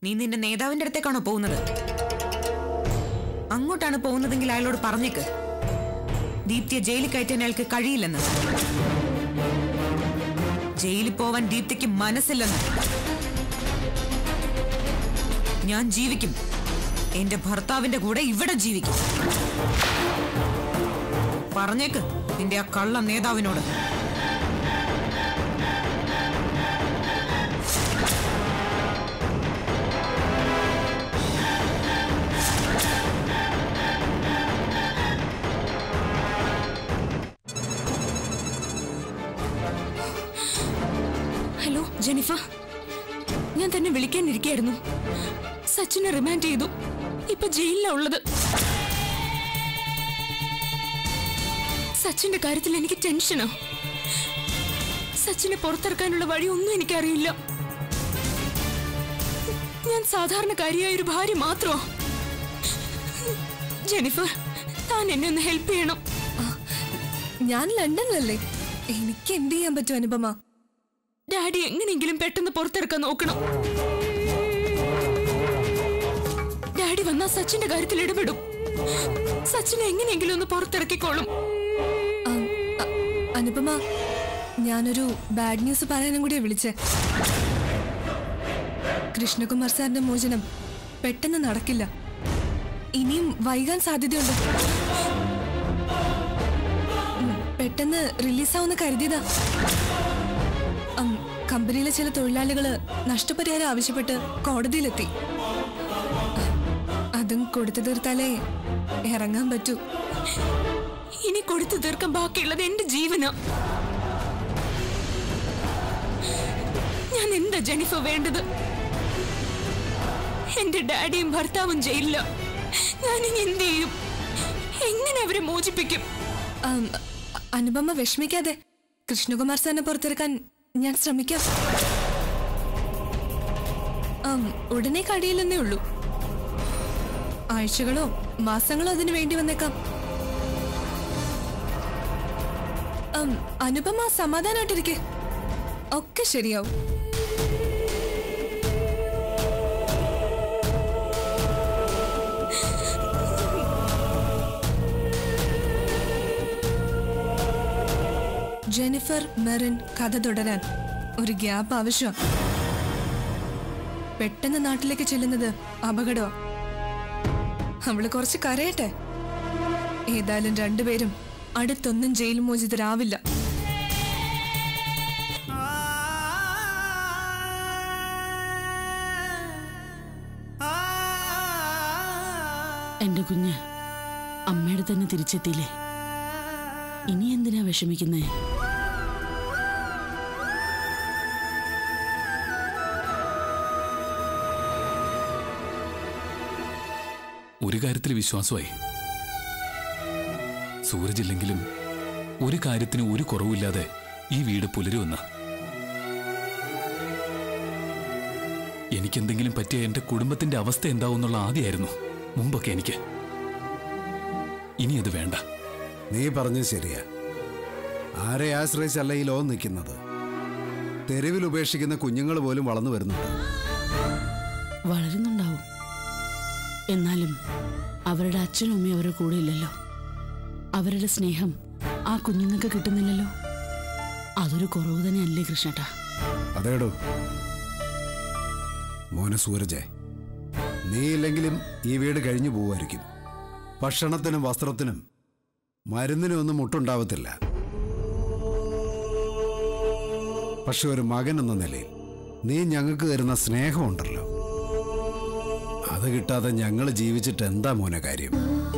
നീ നിന്റെ നേതാവിന്റെ അടുത്തേക്കാണോ പോകുന്നത് അങ്ങോട്ടാണ് പോകുന്നതെങ്കിൽ അയാളോട് പറഞ്ഞേക്ക് ദീപ്തിയെ ജയിലിൽ കയറ്റാൻ അയാൾക്ക് കഴിയില്ലെന്ന് ജയിലിൽ പോവാൻ ദീപ്തിക്ക് മനസ്സില്ലെന്ന് ഞാൻ ജീവിക്കും എന്റെ ഭർത്താവിന്റെ കൂടെ ഇവിടെ ജീവിക്കും പറഞ്ഞേക്ക് നിന്റെ ആ കള്ള നേതാവിനോട് ഹലോ ജെനിഫർ ഞാൻ തന്നെ വിളിക്കാനിരിക്കായിരുന്നു സച്ചിനെ റിമാൻഡ് ചെയ്തു ഇപ്പൊ ജയിലിലാ ഉള്ളത് സച്ചിന്റെ കാര്യത്തിൽ എനിക്ക് ടെൻഷനോ സച്ചിനെ പുറത്തിറക്കാനുള്ള വഴി ഒന്നും എനിക്കറിയില്ല ഞാൻ സാധാരണക്കാരിയായ ഒരു ഭാര്യ മാത്രമോ ജെനിഫർ താൻ എന്നെ ഒന്ന് ഹെൽപ്പ് ചെയ്യണം ഞാൻ ലണ്ടനിലല്ലേ എനിക്ക് എന്ത് ചെയ്യാൻ പറ്റും അനുപമ ഡാഡി എങ്ങനെയെങ്കിലും പെട്ടെന്ന് പുറത്തിറക്കാൻ നോക്കണം ഡാഡി വന്നാ സച്ചിന്റെ കാര്യത്തിൽ ഇടപെടും സച്ചിനെ എങ്ങനെയെങ്കിലും ഒന്ന് പുറത്തിറക്കിക്കോളും ആ, അ- അനുപമ ഞാനൊരു ബാഡ് ന്യൂസ് പറയാനും കൂടിയാ വിളിച്ചേ കൃഷ്ണകുമാർ സാറിന്റെ മോചനം പെട്ടെന്ന് നടക്കില്ല ഇനിയും വൈകാൻ സാധ്യതയുണ്ട് ഉം, പെട്ടെന്ന് റിലീസാവുന്ന കരുതിയതാ ഉം, കമ്പനിയിലെ ചില തൊഴിലാളികള് നഷ്ടപരിഹാരം ആവശ്യപ്പെട്ട് കോടതിയിലെത്തി അതും കൊടുത്തു തീർത്താലേ ഇറങ്ങാൻ പറ്റൂ ഇനി കൊടുത്തു തീർക്കാൻ ബാക്കിയുള്ളത് എന്റെ ജീവനാ ഞാൻ എന്താ ജെനിഫർ വേണ്ടത് എന്റെ ഡാഡിയും ഭർത്താവും ജയിലില്ല ഞാനിനി എന്ത് ചെയ്യും എങ്ങനെ അവരെ മോചിപ്പിക്കും ആം, അനുപമ വിഷമിക്കാതെ കൃഷ്ണകുമാർ സാറിനെ പുറത്തിറക്കാൻ ഞാൻ ശ്രമിക്കാം ആം, ഉടനെ കഴിയില്ലെന്നേ ഉള്ളൂ ആഴ്ചകളോ മാസങ്ങളോ അതിന് വേണ്ടി വന്നേക്കാം ആം, അനുപമ സമാധാനമായിട്ടിരിക്കെ ഒക്കെ ശരിയാവും ജെനിഫർ മെറിൻ കഥ തുടരാൻ ഒരു ഗ്യാപ്പ് ആവശ്യം പെട്ടെന്ന് നാട്ടിലേക്ക് ചെല്ലുന്നത് അപകടമാ അവള് കുറച്ച് കരയട്ടെ ഏതായാലും രണ്ടുപേരും അടുത്തൊന്നും ജയിൽ മോചിതരാവില്ല എന്റെ കുഞ്ഞ് അമ്മയുടെ തന്നെ തിരിച്ചെത്തിയില്ലേ ഇനി എന്തിനാ വിഷമിക്കുന്നേ ഒരു കാര്യത്തിൽ വിശ്വാസമായി സൂരജ് ഇല്ലെങ്കിലും ഒരു കാര്യത്തിന് ഒരു കുറവില്ലാതെ ഈ വീട് പുലരുമെന്ന് എനിക്കെന്തെങ്കിലും പറ്റിയ എന്റെ കുടുംബത്തിന്റെ അവസ്ഥ എന്താവുന്നുള്ള ആദ്യമായിരുന്നു മുമ്പൊക്കെ എനിക്ക് ഇനി അത് വേണ്ട നീ പറഞ്ഞത് ശരിയാ ആരെ ആശ്രയിച്ചല്ല ഈ ലോകം നിൽക്കുന്നത് തെരുവിൽ ഉപേക്ഷിക്കുന്ന കുഞ്ഞുങ്ങൾ പോലും വളർന്നു വരുന്നുണ്ട് വളരുന്നുണ്ടാവും എന്നാലും അവരുടെ അച്ഛനും അമ്മയും അവരുടെ കൂടെ ഇല്ലല്ലോ അവരുടെ സ്നേഹം ആ കുഞ്ഞുങ്ങൾക്ക് കിട്ടുന്നില്ലല്ലോ അതൊരു കുറവ് തന്നെയല്ലേ കൃഷ്ണട്ടാ അതേടോ മോനെ സൂരജെ നീ ഇല്ലെങ്കിലും ഈ വീട് കഴിഞ്ഞു പോവായിരിക്കും ഭക്ഷണത്തിനും വസ്ത്രത്തിനും മരുന്നിനും ഒന്നും മുട്ടുണ്ടാവത്തില്ല പക്ഷെ ഒരു മകൻ എന്ന നിലയിൽ നീ ഞങ്ങൾക്ക് തരുന്ന സ്നേഹമുണ്ടല്ലോ അത് കിട്ടാതെ ഞങ്ങൾ ജീവിച്ചിട്ട് എന്താ മോനെ കാര്യം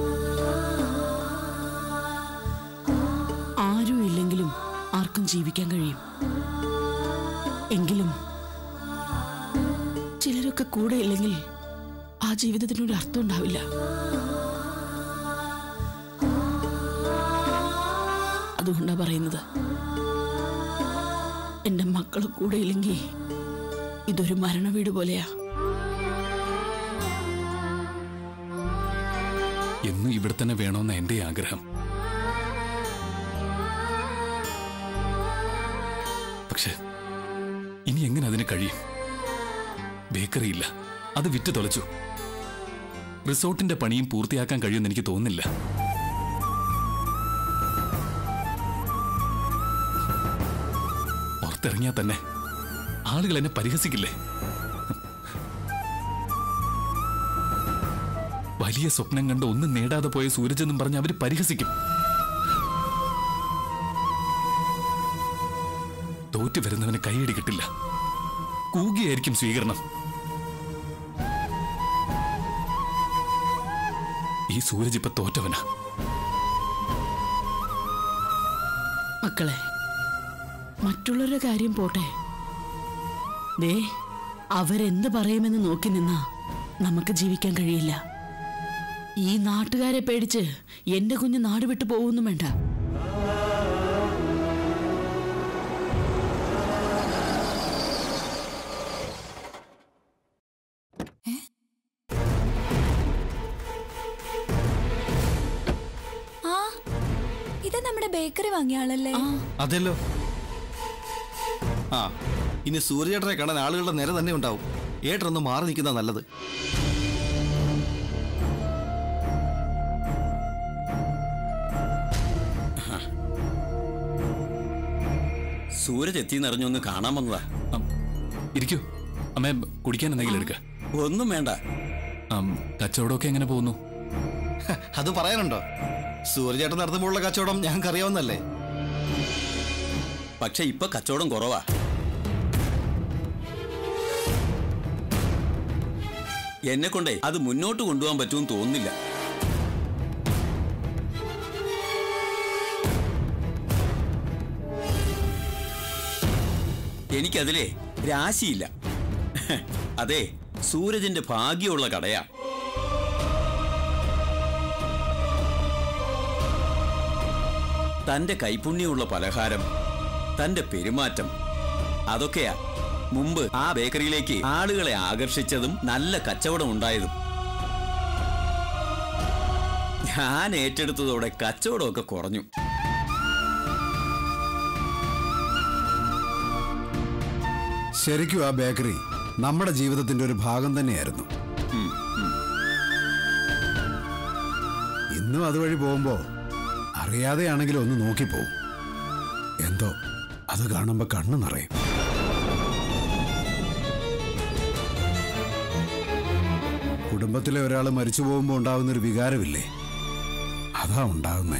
ആരും ഇല്ലെങ്കിലും ആർക്കും ജീവിക്കാൻ കഴിയും എങ്കിലും ചിലരൊക്കെ കൂടെ ഇല്ലെങ്കിൽ ആ ജീവിതത്തിനൊരു അർത്ഥം ഉണ്ടാവില്ല അതുകൊണ്ടാ പറയുന്നത് എന്റെ മക്കൾ കൂടെ ഇല്ലെങ്കിൽ ഇതൊരു മരണ വീട് പോലെയാ എന്നും ഇവിടെ തന്നെ വേണമെന്ന എന്റെ ആഗ്രഹം പക്ഷെ ഇനി എങ്ങനെ അതിന് കഴിയും ബേക്കറി ഇല്ല അത് വിറ്റ് തൊലച്ചു റിസോർട്ടിന്റെ പണിയും പൂർത്തിയാക്കാൻ കഴിയുമെന്ന് എനിക്ക് തോന്നുന്നില്ല പുറത്തിറങ്ങിയാൽ തന്നെ ആളുകൾ എന്നെ പരിഹസിക്കില്ലേ വലിയ സ്വപ്നം കണ്ട് ഒന്നും നേടാതെ പോയ സൂരജ് എന്നും പറഞ്ഞ് അവര് പരിഹസിക്കും തോറ്റു വരുന്നവന് കൈയടി കിട്ടില്ല കൂകിയായിരിക്കും സ്വീകരണം ഈ സൂരജ് ഇപ്പൊ തോറ്റവനാ മക്കളെ മറ്റുള്ളവരുടെ കാര്യം പോട്ടെ ദേ അവരെന്ത് പറയുമെന്ന് നോക്കി നിന്നാ നമുക്ക് ജീവിക്കാൻ കഴിയില്ല ഈ നാട്ടുകാരെ പേടിച്ച് എന്റെ കുഞ്ഞ് നാട് വിട്ടു പോകുന്നു വേണ്ട ആ ഇത് നമ്മുടെ ബേക്കറി വാങ്ങിയ ആളല്ലേ അതെല്ലോ ആ ഇനി സൂര്യചേട്ടനെ കാണാൻ ആളുകളുടെ നിര തന്നെ ഉണ്ടാവും ഏട്ടനൊന്ന് മാറി നിൽക്കുന്ന നല്ലത് സൂരജ് എത്തിയെന്നറിഞ്ഞൊന്ന് കാണാൻ വന്നതാ അം, ഇരിക്കൂ അമ്മേ കുടിക്കാൻ എന്തെങ്കിലും എടുക്ക ഒന്നും വേണ്ട കച്ചവടമൊക്കെ എങ്ങനെ പോകുന്നു ഹ, അത് പറയാനുണ്ടോ സൂര്യചേട്ടൻ നടത്തുമ്പോഴുള്ള കച്ചവടം ഞങ്ങൾക്ക് അറിയാവുന്നല്ലേ പക്ഷെ ഇപ്പൊ കച്ചവടം കുറവാ എന്നെ കൊണ്ടേ അത് മുന്നോട്ട് കൊണ്ടുപോകാൻ പറ്റുമെന്ന് തോന്നുന്നില്ല എനിക്കതിലേ രാശിയില്ല അതെ സൂരജിന്റെ ഭാഗ്യമുള്ള കടയാ തന്റെ കൈപുണ്യമുള്ള പലഹാരം തന്റെ പെരുമാറ്റം അതൊക്കെയാ മുമ്പ് ആ ബേക്കറിയിലേക്ക് ആളുകളെ ആകർഷിച്ചതും നല്ല കച്ചവടം ഉണ്ടായതും ഞാൻ ഏറ്റെടുത്തതോടെ കച്ചവടമൊക്കെ കുറഞ്ഞു ശരിക്കും ആ ബേക്കറി നമ്മുടെ ജീവിതത്തിന്റെ ഒരു ഭാഗം തന്നെയായിരുന്നു ഇന്നും അതുവഴി പോകുമ്പോ അറിയാതെയാണെങ്കിലും ഒന്ന് നോക്കിപ്പോവും എന്തോ അത് കാണുമ്പോ കണ്ണു നിറയും കുടുംബത്തിലെ ഒരാൾ മരിച്ചു പോകുമ്പോൾ ഉണ്ടാകുന്ന ഒരു വികാരമില്ലേ അതാ ഉണ്ടാകുന്നേ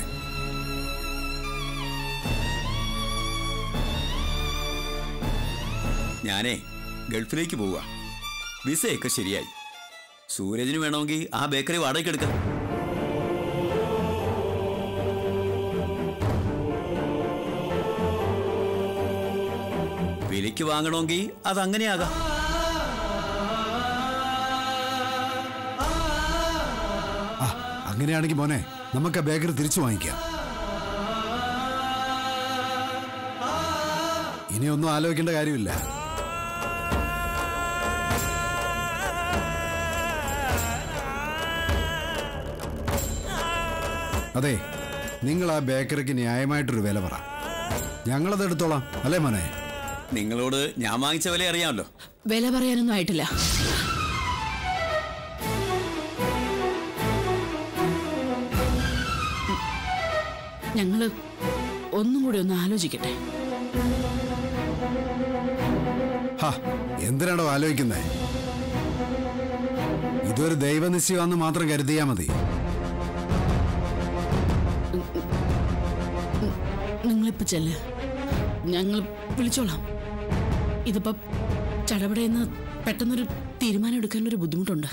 ഞാനേ ഗൾഫിലേക്ക് പോവുക വിസയൊക്കെ ശരിയായി സൂരജിന് വേണമെങ്കിൽ ആ ബേക്കറി വാടകയ്ക്ക് എടുക്കാം വിലയ്ക്ക് വാങ്ങണമെങ്കിൽ അത് അങ്ങനെയാകാം ആ അങ്ങനെയാണെങ്കിൽ മോനെ നമുക്ക് ആ ബേക്കറി തിരിച്ചു വാങ്ങിക്കാം ഇനിയൊന്നും ആലോചിക്കേണ്ട കാര്യമില്ല അതെ നിങ്ങൾ ആ ബേക്കറിക്ക് ന്യായമായിട്ടൊരു വില പറ ഞങ്ങളത് എടുത്തോളാം അല്ലേ മോനെ നിങ്ങളോട് ഞാൻ വാങ്ങിച്ച വില അറിയാമല്ലോ വില പറയാനൊന്നും ആയിട്ടില്ല ഞങ്ങള് ഒന്നും കൂടി ഒന്ന് ആലോചിക്കട്ടെ ഹാ എന്തിനാണോ ആലോചിക്കുന്നേ ഇതൊരു ദൈവനിശ്ചയമാണെന്ന് മാത്രം കരുതിയാ മതി നിങ്ങളിപ്പോ ചെല്ല് ഞങ്ങൾ വിളിച്ചോളാം ഇതിപ്പോ ചടപടയെന്ന് പെട്ടെന്നൊരു തീരുമാനം എടുക്കാനൊരു ബുദ്ധിമുട്ടുണ്ട്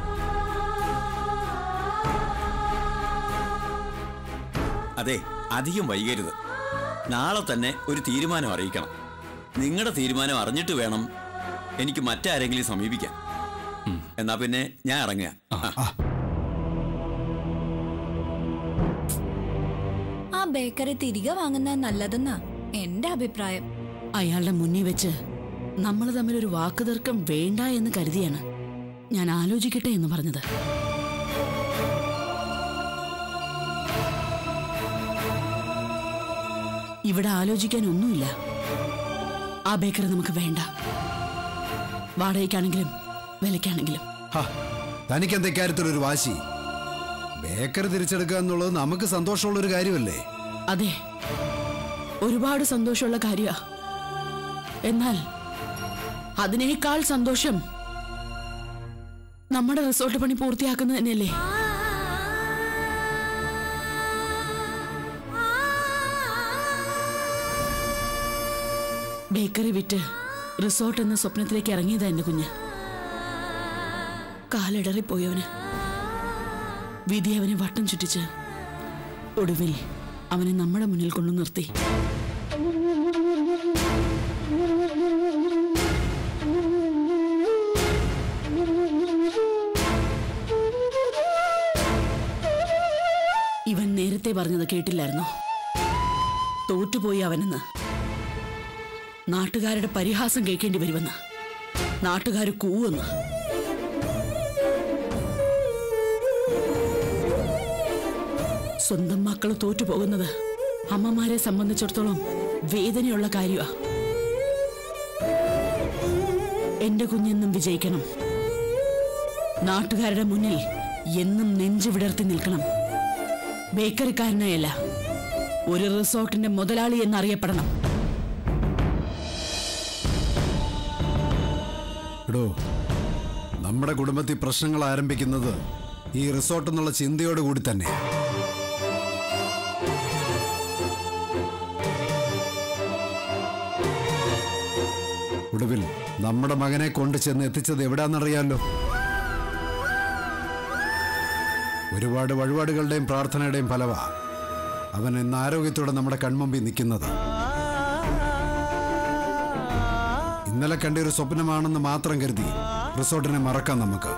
അതെ അധികം വൈകരുത് നാളെ തന്നെ ഒരു തീരുമാനം അറിയിക്കണം നിങ്ങളുടെ തീരുമാനം അറിഞ്ഞിട്ട് വേണം എനിക്ക് മറ്റാരെങ്കിലും സമീപിക്കാൻ എന്നാ പിന്നെ ഞാൻ ഇറങ്ങുക ആ. ആ ബേക്കറി തിരികെ വാങ്ങുന്ന നല്ലതെന്നാ എന്റെ അഭിപ്രായം അയാളുടെ മുന്നിൽ വെച്ച് നമ്മൾ തമ്മിൽ ഒരു വാക്കുതർക്കം വേണ്ട എന്ന് കരുതിയാണ് ഞാൻ ആലോചിക്കട്ടെ എന്ന് പറഞ്ഞത് ഇവിടെ ആലോചിക്കാൻ ഒന്നുമില്ല ആ ബേക്കറി നമുക്ക് വേണ്ട വാടകയ്ക്കാണെങ്കിലും വിലക്കാണെങ്കിലും ഹാ, തനിക്കെന്താ ഇക്കാര്യത്തിലൊരു വാശി ബേക്കറി തിരിച്ചെടുക്കുക എന്നുള്ളത് നമുക്ക് സന്തോഷമുള്ള ഒരു കാര്യമല്ലേ അതെ ഒരുപാട് സന്തോഷമുള്ള കാര്യ എന്നാൽ അതിനേക്കാൾ സന്തോഷം നമ്മുടെ റിസോർട്ട് പണി പൂർത്തിയാക്കുന്നത് തന്നെയല്ലേ ബേക്കറി വിറ്റ് റിസോർട്ട് എന്ന സ്വപ്നത്തിലേക്ക് ഇറങ്ങിയതാ എന്റെ കുഞ്ഞ് കാലിടറിപ്പോയവന് വിധി അവനെ വട്ടം ചുറ്റിച്ച് ഒടുവിൽ അവനെ നമ്മുടെ മുന്നിൽ കൊണ്ടു നിർത്തി ഇവൻ നേരത്തെ പറഞ്ഞത് കേട്ടില്ലായിരുന്നോ തോറ്റുപോയി അവനെന്ന് നാട്ടുകാരുടെ പരിഹാസം കേൾക്കേണ്ടി വരുമെന്ന് നാട്ടുകാർ കൂവെന്ന് സ്വന്തം മക്കൾ തോറ്റുപോകുന്നത് അമ്മമാരെ സംബന്ധിച്ചിടത്തോളം വേദനയുള്ള കാര്യമാ എന്റെ കുഞ്ഞെന്നും വിജയിക്കണം നാട്ടുകാരുടെ മുന്നിൽ എന്നും നെഞ്ചു വിടർത്തി നിൽക്കണം ബേക്കറിക്കാരനായല്ല ഒരു റിസോർട്ടിന്റെ മുതലാളി എന്നറിയപ്പെടണം എടോ നമ്മുടെ കുടുംബത്തിൽ പ്രശ്നങ്ങൾ ആരംഭിക്കുന്നത് ഈ റിസോർട്ട് എന്നുള്ള ചിന്തയോട് കൂടി തന്നെ ഒടുവിൽ നമ്മുടെ മകനെ കൊണ്ട് ചെന്ന് എത്തിച്ചത് എവിടാന്നറിയാലോ ഒരുപാട് വഴിപാടുകളുടെയും പ്രാർത്ഥനയുടെയും ഫലവാ അവൻ ഇന്ന് ആരോഗ്യത്തോടെ നമ്മുടെ കൺമുമ്പിൽ നിൽക്കുന്നത് ഇന്നലെ കണ്ട ഒരു സ്വപ്നമാണെന്ന് മാത്രം കരുതി റിസോർട്ടിനെ മറക്കാം നമുക്ക്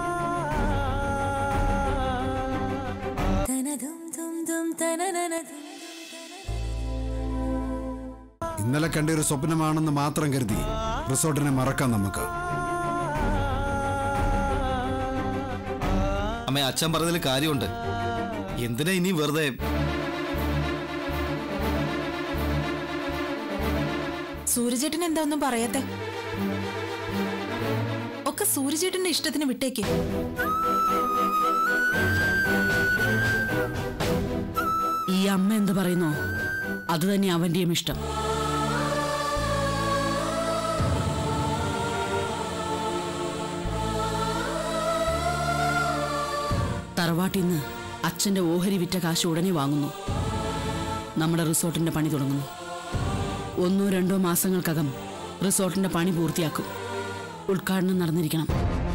ഇന്നലെ കണ്ട ഒരു സ്വപ്നമാണെന്ന് മാത്രം കരുതി റിസോർട്ടിനെ മറക്കാം നമുക്ക് അമ്മ അച്ഛൻ പറഞ്ഞതിൽ കാര്യമുണ്ട് എന്തിനാ ഇനി വെറുതെ സൂര്യചേട്ടൻ എന്താ ഒന്നും പറയാത്തെ ഒക്കെ സൂര്യചേട്ടന്റെ ഇഷ്ടത്തിന് വിട്ടേക്ക് ഈ അമ്മ എന്ത് പറയുന്നോ അത് തന്നെ അവന്റെയും ഇഷ്ടം തറവാട്ടിൽ നിന്ന് അച്ഛന്റെ ഓഹരി വിറ്റ കാശ് ഉടനെ വാങ്ങുന്നു നമ്മുടെ റിസോർട്ടിന്റെ പണി തുടങ്ങുന്നു ഒന്നോ രണ്ടോ മാസങ്ങൾക്കകം റിസോർട്ടിന്റെ പണി പൂർത്തിയാക്കും ഉദ്ഘാടനം നടന്നിരിക്കണം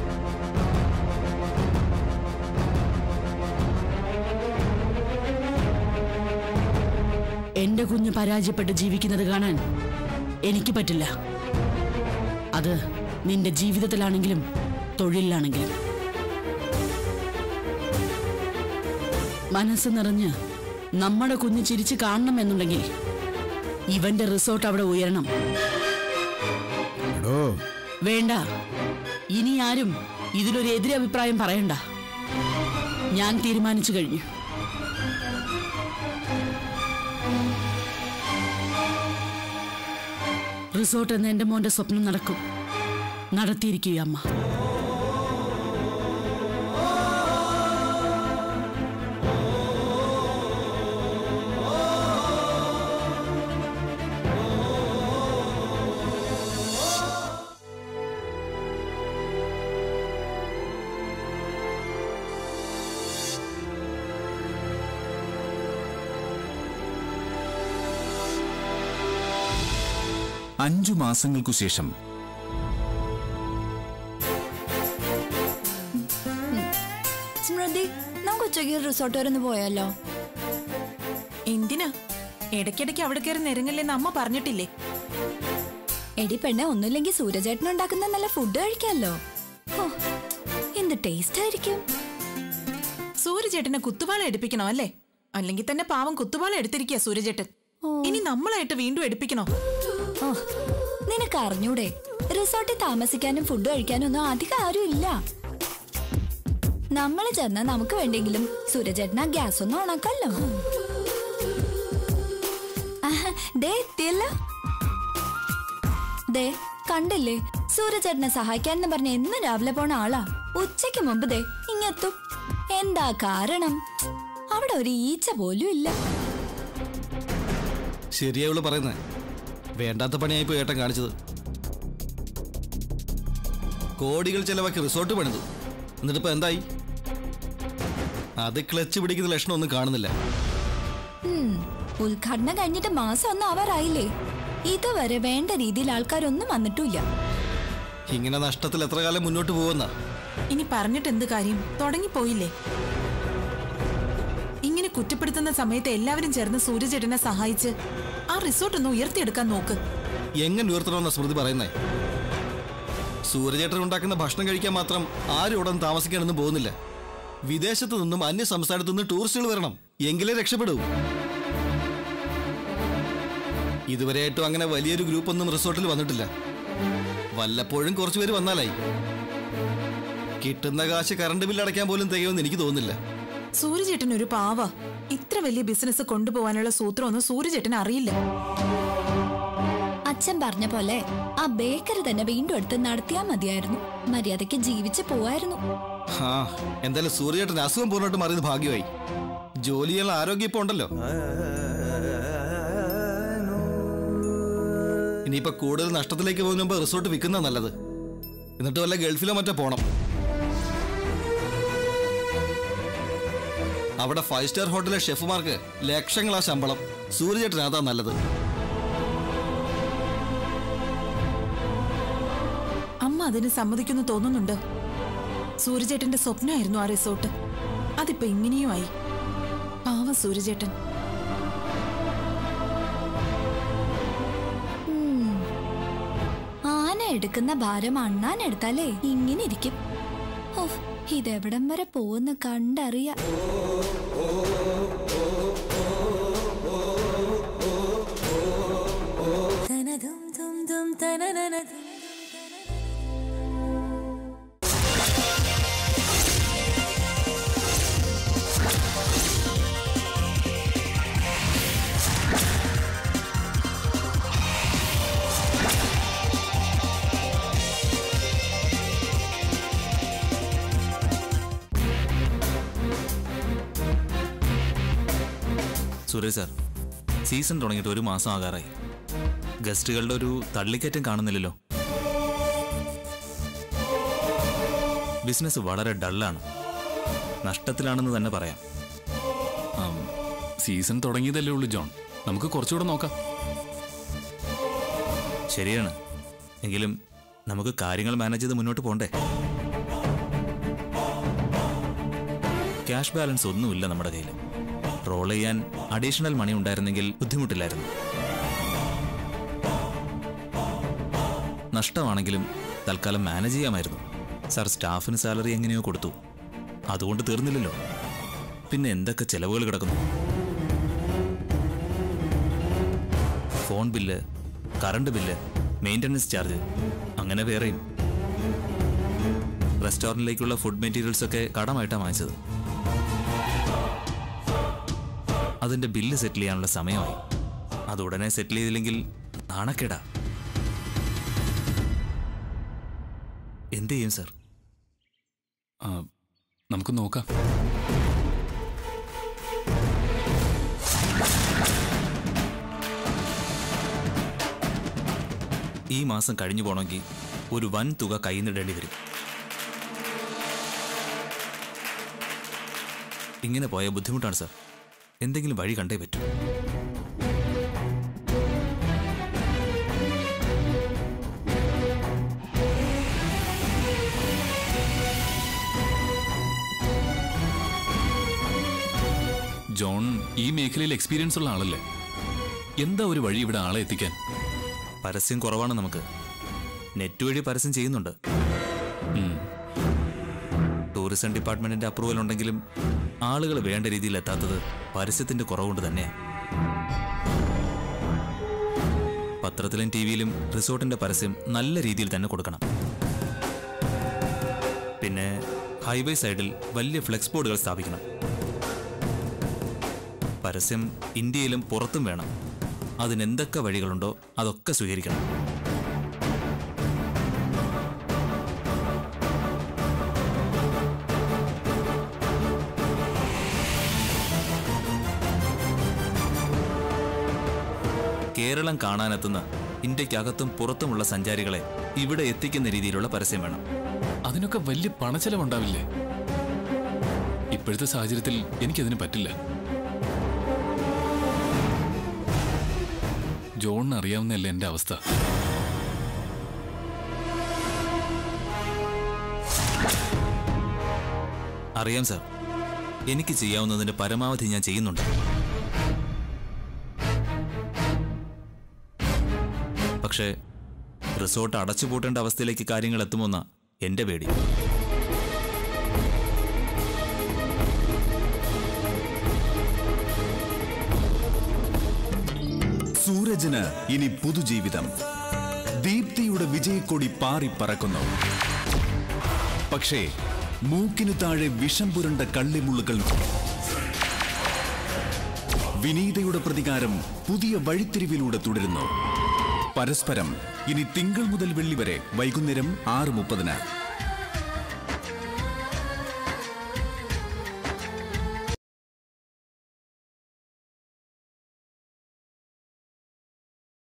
എന്റെ കുഞ്ഞ് പരാജയപ്പെട്ട് ജീവിക്കുന്നത് കാണാൻ എനിക്ക് പറ്റില്ല അത് നിന്റെ ജീവിതത്തിലാണെങ്കിലും തൊഴിലിലാണെങ്കിലും മനസ്സ് നിറഞ്ഞ് നമ്മുടെ കുഞ്ഞ് ചിരിച്ച് കാണണം എന്നുണ്ടെങ്കിൽ ഇവന്റെ റിസോർട്ട് അവിടെ ഉയരണം എടോ വേണ്ട ഇനി ആരും ഇതിലൊരു എതിരഭിപ്രായം പറയണ്ട ഞാൻ തീരുമാനിച്ചു കഴിഞ്ഞു റിസോർട്ട് എന്ന എന്റെ മോന്റെ സ്വപ്നം നടക്കും നടത്തിയിരിക്കുക അമ്മ അഞ്ചു മാസങ്ങൾക്കു ശേഷം സ്മൃതി നമുക്ക് ഉച്ചയ്ക്ക് റിസോർട്ട് വരെ ഒന്ന് പോയാലോ എന്തിനാ ഇടയ്ക്കിടയ്ക്ക് അവിടെ കയറി നെരുങ്ങല്ലെന്ന് അമ്മ പറഞ്ഞിട്ടില്ലേ എടി പെണ്ണെ ഒന്നുമില്ലെങ്കിൽ സൂര്യചേട്ടൻ ഉണ്ടാക്കുന്ന നല്ല ഫുഡ് കഴിക്കാമല്ലോ ഹോ, എന്ത് ടേസ്റ്റ് ആയിരിക്കും സൂര്യചേട്ടനെ കുത്തുപാള എടുപ്പിക്കണോ അല്ലേ അല്ലെങ്കിൽ തന്നെ പാവം കുത്തുപാള എടുത്തിരിക്കുക സൂര്യചേട്ടൻ ഇനി നമ്മളായിട്ട് വീണ്ടും എടുപ്പിക്കണോ ഓ നിനക്ക് അറിഞ്ഞൂടെ റിസോർട്ടിൽ താമസിക്കാനും ഫുഡ് കഴിക്കാനും ഒന്നും അധികം ആരും ഇല്ല നമ്മൾ ചെന്നാ നമുക്ക് വേണ്ടെങ്കിലും സൂര്യചേട്ടൻ ആ ഗ്യാസ് ഒന്നും ഉണക്കല്ലോ ആഹാ, ദേ എത്തിയല്ലോ ദേ കണ്ടില്ലേ സൂര്യചേട്ടനെ സഹായിക്കാന്ന് പറഞ്ഞ എന്ന് രാവിലെ പോണ ആളാ ഉച്ചയ്ക്ക് മുമ്പ് ദേ ഇങ്ങെത്തും എന്താ കാരണം അവിടെ ഒരു ഈച്ച പോലും ഇല്ല ശരിയാവുള്ളൂ പറയുന്നത് വേണ്ടാത്ത പണിയായി പോയി ഏട്ടൻ കാണിച്ചത് കോടികൾ ചെലവാക്കി റിസോർട്ട് പണിതു എന്നിട്ടിപ്പോ എന്തായി അത് ക്ലച്ച് പിടിക്കുന്ന ലക്ഷണം ഒന്നും കാണുന്നില്ല ഉം, ഉദ്ഘാടനം കഴിഞ്ഞിട്ട് മാസം ഒന്നും ആവാറായില്ലേ ഇതുവരെ വേണ്ട രീതിയിൽ ആൾക്കാരൊന്നും വന്നിട്ടില്ല ഇങ്ങനെ നഷ്ടത്തിൽ എത്ര കാലം മുന്നോട്ട് പോകുന്ന ഇനി പറഞ്ഞിട്ട് എന്ത് കാര്യം തുടങ്ങിപ്പോയില്ലേ ഇങ്ങനെ കുറ്റപ്പെടുത്തുന്ന സമയത്ത് എല്ലാവരും ചേർന്ന് സൂര്യചേട്ടനെ സഹായിച്ച് ആ റിസോർട്ട് ഒന്ന് ഉയർത്തിയെടുക്കാൻ നോക്ക് എങ്ങനെ ഉയർത്തണമെന്ന സ്മൃതി പറയുന്നേ സൂര്യചേട്ടൻ ഉണ്ടാക്കുന്ന ഭക്ഷണം കഴിക്കാൻ മാത്രം ആരും ഉടൻ താമസിക്കാനൊന്നും പോകുന്നില്ല വിദേശത്തു നിന്നും അന്യ സംസ്ഥാനത്തു നിന്നും ടൂറിസ്റ്റുകൾ വരണം എങ്കിലേ രക്ഷപ്പെടൂ ഇതുവരെയായിട്ടും അങ്ങനെ വലിയൊരു ഗ്രൂപ്പ് ഒന്നും റിസോർട്ടിൽ വന്നിട്ടില്ല വല്ലപ്പോഴും കുറച്ചു പേര് വന്നാലായി കിട്ടുന്ന കാശ് കറണ്ട് ബില്ല് അടയ്ക്കാൻ പോലും തികയുമെന്ന് എനിക്ക് തോന്നുന്നില്ല സൂര്യചേട്ടൻ ഒരു പാവ ഇത്ര വലിയ ബിസിനസ് കൊണ്ടുപോകാനുള്ള സൂത്രമൊന്നും സൂര്യചേട്ടൻ അറിയില്ല അച്ഛൻ പറഞ്ഞ പോലെ ആ ബേക്കറി തന്നെ വീണ്ടും എടുത്ത് നടത്തിയാ മതിയായിരുന്നു മര്യാദയ്ക്ക് ജീവിച്ച് പോവായിരുന്നു ആ എന്തായാലും സൂര്യചേട്ടൻ അസുഖം പൂർണ്ണമായിട്ട് മാറിയത് ഭാഗ്യമായി ജോലി ചെയ്യാനുള്ള ആരോഗ്യം ഇപ്പൊ ഉണ്ടല്ലോ ഇനിയിപ്പോ കൂടുതൽ നഷ്ടത്തിലേക്ക് പോകുന്ന മുമ്പ് റിസോർട്ട് വിൽക്കുന്ന നല്ലത് എന്നിട്ട് വല്ല ഗൾഫിലോ മറ്റോ പോണം അവിടെ ഫൈവ് സ്റ്റാർ ഹോട്ടലിലെ ഷെഫുമാർക്ക് ലക്ഷങ്ങളാ ശമ്പളം സൂര്യചേട്ടൻ അതാ നല്ലത് അമ്മ അതിന് സമ്മതിക്കുന്നു തോന്നുന്നുണ്ട് സൂര്യചേട്ടന്റെ സ്വപ്നമായിരുന്നു ആ റിസോർട്ട് അതിപ്പോ ഇങ്ങനെയും ആയി പാവം സൂര്യചേട്ടൻ ഉം. ആന എടുക്കുന്ന ഭാരം അണ്ണാൻ എടുത്താലേ ഇങ്ങനെ ഇരിക്കും ഓഹ് ഇതെവിടം വരെ പോകുന്ന കണ്ടറിയാം സുരേഷ് സാർ സീസൺ തുടങ്ങിയിട്ട് ഒരു മാസം ആകാറായി ഗസ്റ്റുകളുടെ ഒരു തള്ളിക്കയറ്റം കാണുന്നില്ലല്ലോ ബിസിനസ് വളരെ ഡള്ളാണ് നഷ്ടത്തിലാണെന്ന് തന്നെ പറയാം ആം, സീസൺ തുടങ്ങിയതല്ലേ ഉള്ളൂ ജോൺ നമുക്ക് കുറച്ചുകൂടെ നോക്കാം ശരിയാണ് എങ്കിലും നമുക്ക് കാര്യങ്ങൾ മാനേജ് ചെയ്ത് മുന്നോട്ട് പോണ്ടേ ക്യാഷ് ബാലൻസ് ഒന്നുമില്ല നമ്മുടെ കയ്യിൽ റോൾ ചെയ്യാൻ അഡീഷണൽ മണി ഉണ്ടായിരുന്നെങ്കിൽ ബുദ്ധിമുട്ടില്ലായിരുന്നു നഷ്ടമാണെങ്കിലും തൽക്കാലം മാനേജ് ചെയ്യാമായിരുന്നു സാർ സ്റ്റാഫിന് സാലറി എങ്ങനെയോ കൊടുത്തു അതുകൊണ്ട് തീർന്നില്ലല്ലോ പിന്നെ എന്തൊക്കെ ചെലവുകൾ കിടക്കുന്നു phone bill current bill maintenance charge അങ്ങനെ വേറെയും റെസ്റ്റോറൻറ്റിലേക്കുള്ള ഫുഡ് മെറ്റീരിയൽസ് ഒക്കെ കടമായിട്ടാണ് വാങ്ങിച്ചത് അതിന്റെ ബില്ല് സെറ്റിൽ ചെയ്യാനുള്ള സമയമായി അത് ഉടനെ സെറ്റിൽ ചെയ്തില്ലെങ്കിൽ നാണക്കേടാ എന്ത് ചെയ്യും സർ ആ, നമുക്ക് നോക്കാം ഈ മാസം കഴിഞ്ഞു പോകണമെങ്കിൽ ഒരു വൻ തുക കയ്യിൽ നിന്നിടേണ്ടി വരും ഇങ്ങനെ പോയ ബുദ്ധിമുട്ടാണ് സർ എന്തെങ്കിലും വഴി കണ്ടേ പറ്റൂ ജോൺ ഈ മേഖലയിൽ എക്സ്പീരിയൻസ് ഉള്ള ആളല്ലേ എന്താ ഒരു വഴി ഇവിടെ ആളെ എത്തിക്കാൻ പരസ്യം കുറവാണ് നമുക്ക് നെറ്റ് വഴി പരസ്യം ചെയ്യുന്നുണ്ട് ഉം. ടൂറിസം ഡിപ്പാർട്ട്മെന്റിന്റെ അപ്രൂവൽ ഉണ്ടെങ്കിലും ആളുകൾ വേണ്ട രീതിയിൽ എത്താത്തത് പരസ്യത്തിന്റെ കുറവുകൊണ്ട് തന്നെയാണ് പത്രത്തിലും ടി വിയിലും റിസോർട്ടിന്റെ പരസ്യം നല്ല രീതിയിൽ തന്നെ കൊടുക്കണം പിന്നെ ഹൈവേ സൈഡിൽ വലിയ ഫ്ലെക്സ് ബോർഡുകൾ സ്ഥാപിക്കണം പരസ്യം ഇന്ത്യയിലും പുറത്തും വേണം അതിനെന്തൊക്കെ വഴികളുണ്ടോ അതൊക്കെ സ്വീകരിക്കണം കേരളം കാണാനെത്തുന്ന ഇന്ത്യക്കകത്തും പുറത്തുമുള്ള സഞ്ചാരികളെ ഇവിടെ എത്തിക്കുന്ന രീതിയിലുള്ള പരസ്യം വേണം അതിനൊക്കെ വലിയ പണച്ചെലവുണ്ടാവില്ലേ ഇപ്പോഴത്തെ സാഹചര്യത്തിൽ എനിക്കതിന് പറ്റില്ല ജോണിന് അറിയാവുന്നതല്ലേ എന്റെ അവസ്ഥ അറിയാം സാർ എനിക്ക് ചെയ്യാവുന്നതിന്റെ പരമാവധി ഞാൻ ചെയ്യുന്നുണ്ട് പക്ഷേ റിസോർട്ട് അടച്ചുപൂട്ടേണ്ട അവസ്ഥയിലേക്ക് കാര്യങ്ങൾ എത്തുമോന്ന എന്റെ പേടി സൂരജിന് ഇനി പുതുജീവിതം ദീപ്തിയുടെ വിജയക്കൊടി പാറിപ്പറക്കുന്നു പക്ഷേ മൂക്കിനു താഴെ വിഷം പുരണ്ട കള്ളിമുള്ളുകൾ വിനീതയുടെ പ്രതികാരം പുതിയ വഴിത്തിരിവിലൂടെ തുടരുന്നു പരസ്പരം ഇനി തിങ്കൾ മുതൽ വെള്ളി വരെ വൈകുന്നേരം ആറ് മുപ്പതിന്